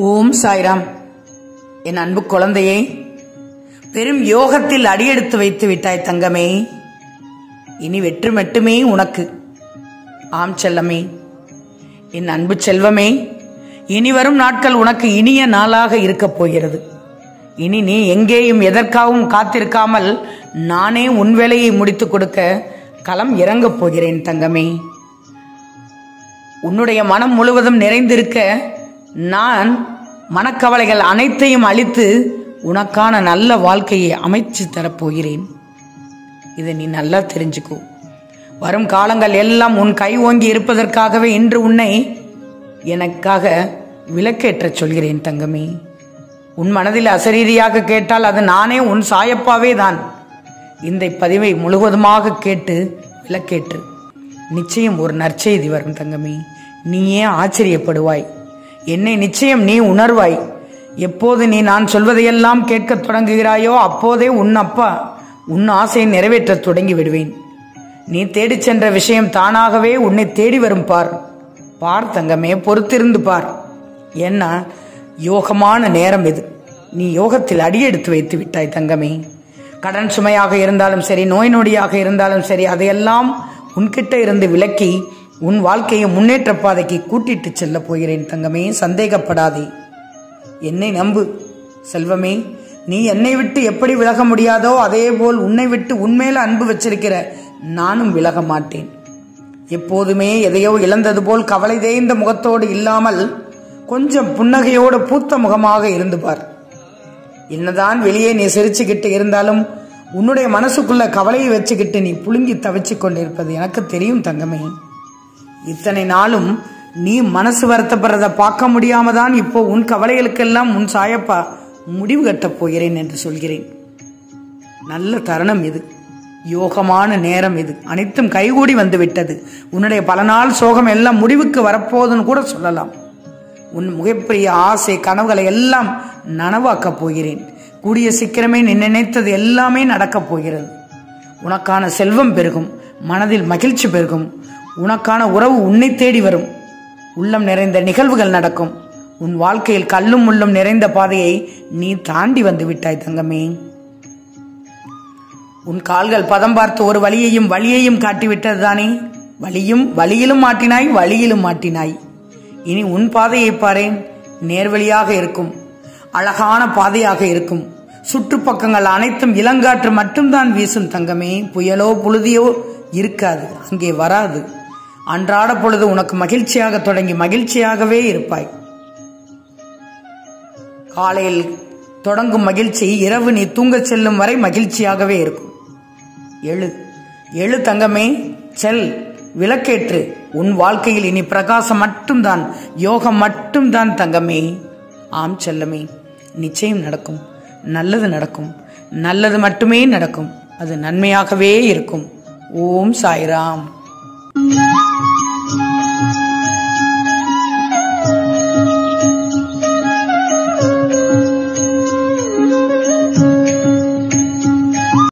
ஓம் சாய்ராம் என் அன்பு குழந்தையே பெரும் யோகத்தில் அடியெடுத்து வைத்து விட்டாய் தங்கமே இனி வெற்றி மட்டுமே உனக்கு ஆம் செல்லமே என் அன்பு செல்வமே இனி வரும் நாட்கள் உனக்கு இனிய நாளாக இருக்கப் போகிறது இனி நீ எங்கேயும் எதற்காகவும் காத்திருக்காமல் நானே உன் வேலையை முடித்துக் கொடுக்க களம் இறங்கப் போகிறேன் தங்கமே உன்னுடைய மனம் முழுவதும் நிறைந்திருக்க நான் மனக்கவலைகள் அனைத்தையும் அழித்து உனக்கான நல்ல வாழ்க்கையை அமைச்சு தரப்போகிறேன் இதை நீ நல்லா தெரிஞ்சுக்கோ வரும் காலங்கள் எல்லாம் உன் கை ஓங்கி இருப்பதற்காகவே இன்று உன்னை எனக்காக விளக்கேற்றச் சொல்கிறேன் தங்கமே உன் மனதில் அசரீரியாக கேட்டால் அது நானே உன் சாயப்பாவே தான் இந்த பதிவை முழுவதுமாக கேட்டு விளக்கேற்று நிச்சயம் ஒரு நற்செய்தி வரும் தங்கமே நீயே ஆச்சரியப்படுவாய் என்னை நிச்சயம் நீ உணர்வாய் எப்போது நீ நான் சொல்வதையெல்லாம் கேட்கத் தொடங்குகிறாயோ அப்போதே உன் அப்பா உன் ஆசையை நிறைவேற்றத் தொடங்கி விடுவேன் நீ தேடிச் சென்ற விஷயம் தானாகவே உன்னை தேடி வரும் பார் பார் தங்கமே பொறுத்திருந்து பார் என்ன யோகமான நேரம் இது நீ யோகத்தில் அடியெடுத்து வைத்து விட்டாய் தங்கமே கடன் சுமையாக இருந்தாலும் சரி நோய் நொடியாக இருந்தாலும் சரி அதையெல்லாம் உன்கிட்ட இருந்து விலக்கி உன் வாழ்க்கையை முன்னேற்ற பாதைக்கு கூட்டிட்டு செல்ல போகிறேன் தங்கமே சந்தேகப்படாதே என்னை நம்பு செல்வமே நீ என்னை விட்டு எப்படி விலக முடியாதோ அதே போல் உன்னை விட்டு உன்மேல அன்பு வச்சிருக்கிற நானும் விலக மாட்டேன் எப்போதுமே எதையோ இழந்தது போல் கவலை தேய்ந்த முகத்தோடு இல்லாமல் கொஞ்சம் புன்னகையோடு பூத்த முகமாக இருந்து பார் என்னதான் வெளியே நீ சிரிச்சுக்கிட்டு இருந்தாலும் உன்னுடைய மனசுக்குள்ள கவலையை வச்சுக்கிட்டு நீ புழுங்கி தவிச்சு கொண்டிருப்பது எனக்கு தெரியும் தங்கமே இத்தனை நாளும் நீ மனசு வருத்தப்படுறத பார்க்க முடியாம தான் இப்போ உன் கவலைகளுக்கெல்லாம் உன் சாயப்பா முடிவு கட்டப் போகிறேன் என்று சொல்கிறேன் நல்ல தருணம் இது யோகமான நேரம் இது அனைத்தும் கைகூடி வந்து விட்டது உன்னுடைய பல நாள் சோகம் எல்லாம் முடிவுக்கு வரப்போகுதுன்னு கூட சொல்லலாம் உன் மிகப்பெரிய ஆசை கனவுகளை எல்லாம் நனவாக்கப் போகிறேன் கூடிய சீக்கிரமே நீ நினைத்தது எல்லாமே நடக்கப் போகிறது உனக்கான செல்வம் பெருகும் மனதில் மகிழ்ச்சி பெருகும் உனக்கான உறவு உன்னை தேடி வரும் உள்ளம் நிறைந்த நிகழ்வுகள் நடக்கும் உன் வாழ்க்கையில் கல்லும் முள்ளும் நிறைந்த பாதையை நீ தாண்டி வந்து விட்டாய் தங்கமே உன் கால்கள் பதம் பார்த்து ஒரு வழியையும் வழியையும் காட்டிவிட்டது தானே வழியும் வழியிலும் மாட்டினாய் வழியிலும் மாட்டினாய் இனி உன் பாதையை பாரேன் நேர்வழியாக இருக்கும் அழகான பாதையாக இருக்கும் சுற்றுப்பக்கங்கள் அனைத்தும் இளங்காற்று மட்டும்தான் வீசும் தங்கமே புயலோ புழுதியோ இருக்காது அங்கே வராது அன்றாட பொழுது உனக்கு மகிழ்ச்சியாக தொடங்கி மகிழ்ச்சியாகவே இருப்பாய் காலையில் தொடங்கும் மகிழ்ச்சி இரவு நீ தூங்கச் செல்லும் வரை மகிழ்ச்சியாகவே இருக்கும் எழு எழு தங்கமே செல் விளக்கேற்று உன் வாழ்க்கையில் இனி பிரகாசம் மட்டும்தான் யோகம் மட்டும்தான் தங்கமே ஆம் செல்லமே நிச்சயம் நடக்கும் நல்லது நடக்கும் நல்லது மட்டுமே நடக்கும் அது நன்மையாகவே இருக்கும் ஓம் சாய்ராம்